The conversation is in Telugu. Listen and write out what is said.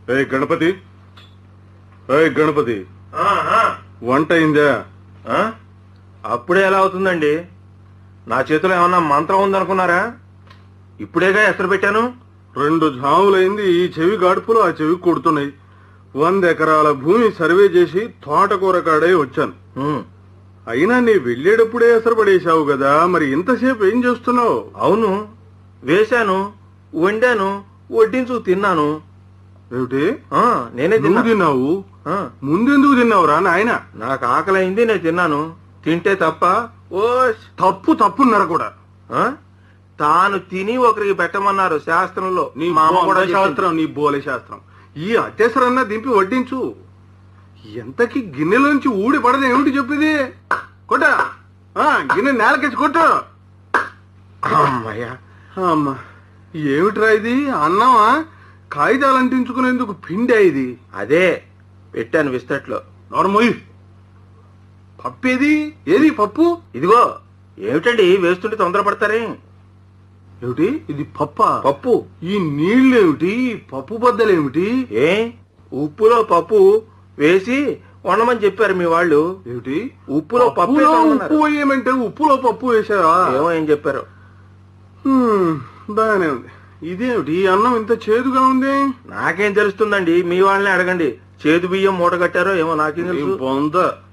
ఏ గణపతి ఏ గణపతి ఆ, ఆ, వంట అయిందా ఆ? అప్పుడే ఎలా అవుతుందండి నా చేతిలో ఏమన్నా మంత్రం ఉందనుకున్నారా ఇప్పుడేగా ఎసరు పెట్టాను రెండు జాములైంది ఈ చెవి గాడుపులు ఆ చెవి కొడుతున్నాయి వంద ఎకరాల భూమి సర్వే చేసి తోటకూర కాడే వచ్చాను ఉమ్, అయినా నీ వెళ్ళేటప్పుడే ఎసరు పడేశావు కదా మరి ఇంతసేపు ఏం చేస్తున్నావు అవును వేశాను వండాను వడ్డించు తిన్నాను ఏమిటి ఆ, నేనే నువ్వు తిన్నా తిన్నావు ఆ, ముందెందుకు తిన్నావురా నాయన నాకు ఆకలైంది నేను తిన్నాను తింటే తప్ప ఓ తప్పు తప్పున్నర కూడా ఆ? తాను తిని ఒకరికి పెట్టమన్నారు శాస్త్రంలో నీ మా అమ్మ కూడా బోలే చెప్పింది. శాస్త్రం నీ బోలే శాస్త్రం ఈ అత్యసరన్నా దింపి వడ్డించు ఎంతకి గిన్నెలోంచి ఊడి పడదు ఏమిటి చెప్పేది కొట్ట ఆ, గిన్నె నేలకేసి కొట్టు అమ్మయ్యా అమ్మా ఏమిట్రా ఇది అన్నమా కాగితాలు అంటించుకునేందుకు పిండి ఇది అదే పెట్టాను విస్తట్లో నోర్మొయ్ పప్పేది ఏది పప్పు ఇదిగో ఏమిటండి వేస్తుంటే తొందరపడతారే ఏమిటి ఇది పప్ప పప్పు ఈ నీళ్ళేమిటి ఈ పప్పు బద్దలేమిటి ఏ ఉప్పులో పప్పు వేసి వండమని చెప్పారు మీ వాళ్ళు ఏమిటి ఉప్పులో పప్పు పప్పులో వేసామన్నారు. ఉప్పు వేయమంటే ఉప్పులో పప్పు వేసావా ఏమో ఏం చెప్పారు హ్మ్, బాగానే ఉంది ఇదేమిటి ఈ అన్నం ఇంత చేదుగా ఉంది నాకేం తెలుస్తుందండి మీ వాళ్ళని అడగండి చేదు బియ్యం మూట కట్టారో ఏమో నాకేం ఈ తెలుసు బొంద